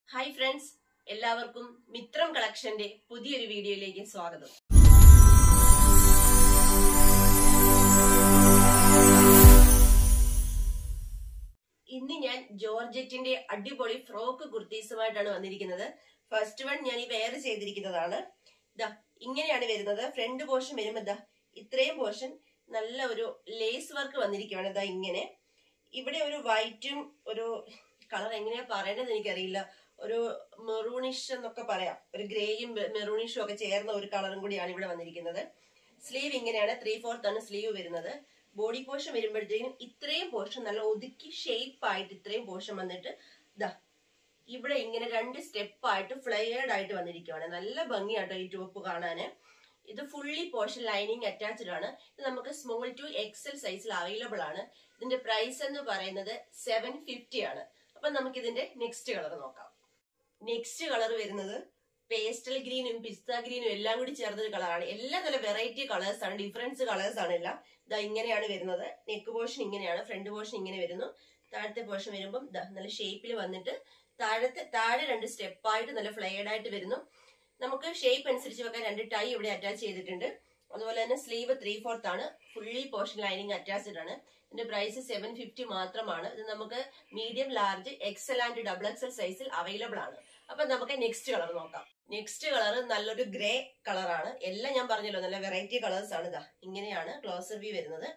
hi friends എല്ലാവർക്കും മിത്രം കളക്ഷന്റെ പുതിയൊരു വീഡിയോയിലേക്ക് സ്വാഗതം ഇന്ന് ഞാൻ ജോർജറ്റിന്റെ അടിപൊളി ഫ്രോക്ക് കുർത്തീസുമായിട്ടാണ് വന്നിരിക്കുന്നത് ഫസ്റ്റ് വൺ ഞാൻ ഈ വെയർ ചെയ്തിരിക്കുന്നതാണ് ഇതാ ഇങ്ങനെയാണ് വരുന്നത് ഫ്രണ്ട് പോർഷൻ വരുമ്പോ ഇതാ ഇത്രയും പോർഷൻ നല്ല ഒരു ലേസ് വർക്ക് വന്നിരിക്കുകയാണ് ഇതാ ഇങ്ങനെ ഇവിടെ ഒരു വൈറ്റും ഒരു കളർ എങ്ങനെയാ പറയേണ്ടത് എനിക്കറിയില്ല ഒരു മെറൂണിഷ് എന്നൊക്കെ പറയാം ഒരു ഗ്രേയും മെറൂണിഷും ഒക്കെ ചേർന്ന ഒരു കളറും കൂടിയാണ് ഇവിടെ വന്നിരിക്കുന്നത് സ്ലീവ് ഇങ്ങനെയാണ് ത്രീ ഫോർത്ത് ആണ് സ്ലീവ് വരുന്നത് ബോഡി പോർഷൻ വരുമ്പോഴത്തേക്കും ഇത്രയും പോർഷൻ നല്ല ഒതുക്കി ഷേപ്പ് ആയിട്ട് ഇത്രയും പോർഷൻ വന്നിട്ട് ദാ ഇവിടെ ഇങ്ങനെ രണ്ട് സ്റ്റെപ്പ് ആയിട്ട് ഫ്ലെയർഡ് ആയിട്ട് വന്നിരിക്കുകയാണ് നല്ല ഭംഗിയാട്ടോ ഈ ടോപ്പ് കാണാന് ഇത് ഫുള്ളി പോർഷൻ ലൈനിങ് അറ്റാച്ച്ഡ് ആണ് ഇത് നമുക്ക് സ്മോൾ ടു എക്സൽ സൈസിൽ അവൈലബിൾ ആണ് ഇതിന്റെ പ്രൈസ് എന്ന് പറയുന്നത് സെവൻ ഫിഫ്റ്റി ആണ് അപ്പൊ നമുക്ക് ഇതിന്റെ നെക്സ്റ്റ് കളർ നോക്കാം നെക്സ്റ്റ് കളർ വരുന്നത് പേസ്റ്റൽ ഗ്രീനും പിസ്ത ഗ്രീനും എല്ലാം കൂടി ചേർന്നൊരു കളറാണ് എല്ലാം നല്ല വെറൈറ്റി കളേഴ്സ് ആണ് ഡിഫറൻസ് കളേഴ്സ് ആണ് എല്ലാം ഇതാ ഇങ്ങനെയാണ് വരുന്നത് നെക്ക് പോർഷൻ ഇങ്ങനെയാണ് ഫ്രണ്ട് പോർഷൻ ഇങ്ങനെ വരുന്നു താഴത്തെ പോർഷൻ വരുമ്പം ദാ നല്ല ഷേപ്പിൽ വന്നിട്ട് താഴത്തെ താഴെ രണ്ട് സ്റ്റെപ്പായിട്ട് നല്ല ഫ്ലെയർഡ് ആയിട്ട് വരുന്നു നമുക്ക് ഷേപ്പ് അനുസരിച്ച് വെക്കാൻ രണ്ട് ടൈ ഇവിടെ അറ്റാച്ച് ചെയ്തിട്ടുണ്ട് അതുപോലെ തന്നെ സ്ലീവ് ത്രീ ഫോർത്ത് ആണ് ഫുള്ളി പോർഷൻ ലൈനിങ് അറ്റാച്ച്ഡ് ആണ് ഇതിന്റെ പ്രൈസ് സെവൻ ഫിഫ്റ്റി മാത്രമാണ് ഇത് നമുക്ക് medium large XL and double XL സൈസിൽ അവൈലബിൾ ആണ് അപ്പൊ നമുക്ക് നെക്സ്റ്റ് കളർ നോക്കാം നെക്സ്റ്റ് കളർ നല്ലൊരു ഗ്രേ കളറാണ് എല്ലാം ഞാൻ പറഞ്ഞല്ലോ നല്ല വെറൈറ്റി കളേഴ്സ് ആണ് ഇതാ ഇങ്ങനെയാണ് ക്ലോസർ വ്യൂ വരുന്നത്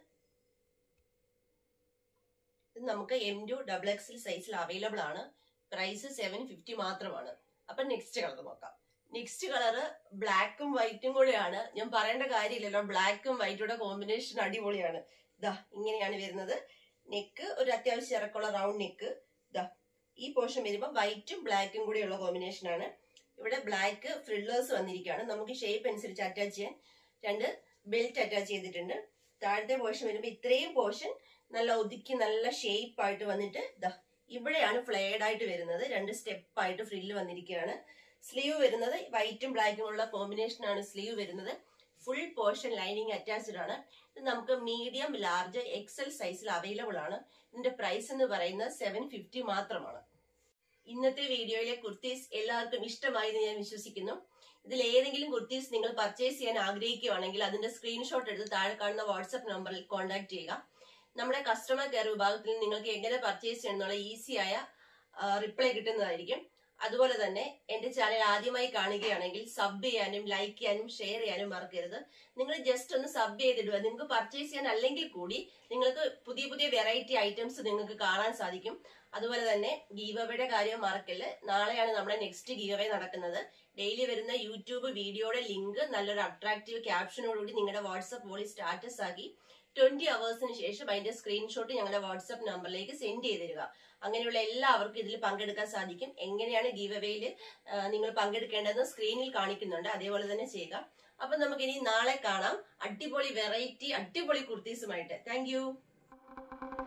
ഇത് നമുക്ക് എം ടു ഡബിൾ എക്സൽ സൈസിൽ അവൈലബിൾ ആണ് പ്രൈസ് സെവൻ ഫിഫ്റ്റി മാത്രമാണ് അപ്പൊ നെക്സ്റ്റ് കളർ നോക്കാം നെക്സ്റ്റ് കളറ് ബ്ലാക്കും വൈറ്റും കൂടെയാണ് ഞാൻ പറയേണ്ട കാര്യമില്ലല്ലോ ബ്ലാക്കും വൈറ്റൂടെ കോമ്പിനേഷൻ അടിപൊളിയാണ് ഇതാ ഇങ്ങനെയാണ് വരുന്നത് നെക്ക് ഒരു അത്യാവശ്യം ഇറക്കമുള്ള റൗണ്ട് നെക്ക് ഇതാ ഈ പോർഷൻ വരുമ്പോൾ വൈറ്റും ബ്ലാക്കും കൂടിയുള്ള കോമ്പിനേഷൻ ആണ് ഇവിടെ ബ്ലാക്ക് ഫ്രില്ലേഴ്സ് വന്നിരിക്കുകയാണ് നമുക്ക് ഷേപ്പ് അനുസരിച്ച് അറ്റാച്ച് ചെയ്യാൻ രണ്ട് ബെൽറ്റ് അറ്റാച്ച് ചെയ്തിട്ടുണ്ട് താഴത്തെ പോർഷൻ വരുമ്പോൾ ഇത്രയും പോർഷൻ നല്ല ഒതുക്കി നല്ല ഷേപ്പ് ആയിട്ട് വന്നിട്ട് ഇതാ ഇവിടെയാണ് ഫ്ലെയർഡ് ആയിട്ട് വരുന്നത് രണ്ട് സ്റ്റെപ്പ് ആയിട്ട് ഫ്രില്ല് വന്നിരിക്കുകയാണ് സ്ലീവ് വരുന്നത് വൈറ്റും ബ്ലാക്കും ഉള്ള കോമ്പിനേഷൻ ആണ് സ്ലീവ് വരുന്നത് ഫുൾ പോർഷൻ ലൈനിങ് അറ്റാച്ച്ഡ് ആണ് ഇത് നമുക്ക് മീഡിയം ലാർജ് എക്സൽ സൈസിൽ അവൈലബിൾ ആണ് ഇതിന്റെ പ്രൈസ് എന്ന് പറയുന്നത് സെവൻ ഫിഫ്റ്റി മാത്രമാണ് ഇന്നത്തെ വീഡിയോയിലെ കുർത്തീസ് എല്ലാവർക്കും ഇഷ്ടമായി എന്ന് ഞാൻ വിശ്വസിക്കുന്നു ഇതിൽ ഏതെങ്കിലും കുർത്തീസ് നിങ്ങൾ പർച്ചേസ് ചെയ്യാൻ ആഗ്രഹിക്കുകയാണെങ്കിൽ അതിന്റെ സ്ക്രീൻഷോട്ട് എടുത്ത് താഴെ കാണുന്ന വാട്സ്ആപ്പ് നമ്പറിൽ കോൺടാക്ട് ചെയ്യുക നമ്മുടെ കസ്റ്റമർ കെയർ വിഭാഗത്തിൽ നിങ്ങൾക്ക് എങ്ങനെ പർച്ചേസ് ചെയ്യണമെന്നുള്ള ഈസിയായ റിപ്ലൈ കിട്ടുന്നതായിരിക്കും അതുപോലെ തന്നെ എന്റെ ചാനൽ ആദ്യമായി കാണുകയാണെങ്കിൽ സബ് ചെയ്യാനും ലൈക്ക് ചെയ്യാനും ഷെയർ ചെയ്യാനും മറക്കരുത് നിങ്ങൾ ജസ്റ്റ് ഒന്ന് സബ് ചെയ്തിടുക നിങ്ങൾക്ക് പർച്ചേസ് ചെയ്യാൻ അല്ലെങ്കിൽ കൂടി നിങ്ങൾക്ക് പുതിയ പുതിയ വെറൈറ്റി ഐറ്റംസ് നിങ്ങൾക്ക് കാണാൻ സാധിക്കും അതുപോലെ തന്നെ ഗീവവയുടെ കാര്യം മറക്കല് നാളെയാണ് നമ്മുടെ നെക്സ്റ്റ് ഗീവവേ നടക്കുന്നത് ഡെയിലി വരുന്ന യൂട്യൂബ് വീഡിയോയുടെ ലിങ്ക് നല്ലൊരു അട്രാക്റ്റീവ് ക്യാപ്ഷനോടുകൂടി നിങ്ങളുടെ വാട്സ്ആപ്പ് വോളി സ്റ്റാറ്റസ് ആക്കി ട്വന്റി അവേഴ്സിന് ശേഷം അതിന്റെ സ്ക്രീൻഷോട്ട് ഞങ്ങളുടെ വാട്സ്ആപ്പ് നമ്പറിലേക്ക് സെൻഡ് ചെയ്ത് തരിക അങ്ങനെയുള്ള എല്ലാവർക്കും ഇതിൽ പങ്കെടുക്കാൻ സാധിക്കും എങ്ങനെയാണ് ഗീവ് അവയിൽ നിങ്ങൾ പങ്കെടുക്കേണ്ടതെന്ന് സ്ക്രീനിൽ കാണിക്കുന്നുണ്ട് അതേപോലെ തന്നെ ചെയ്യുക അപ്പൊ നമുക്ക് ഇനി നാളെ കാണാം അടിപൊളി വെറൈറ്റി അടിപൊളി കുർത്തീസുമായിട്ട് താങ്ക്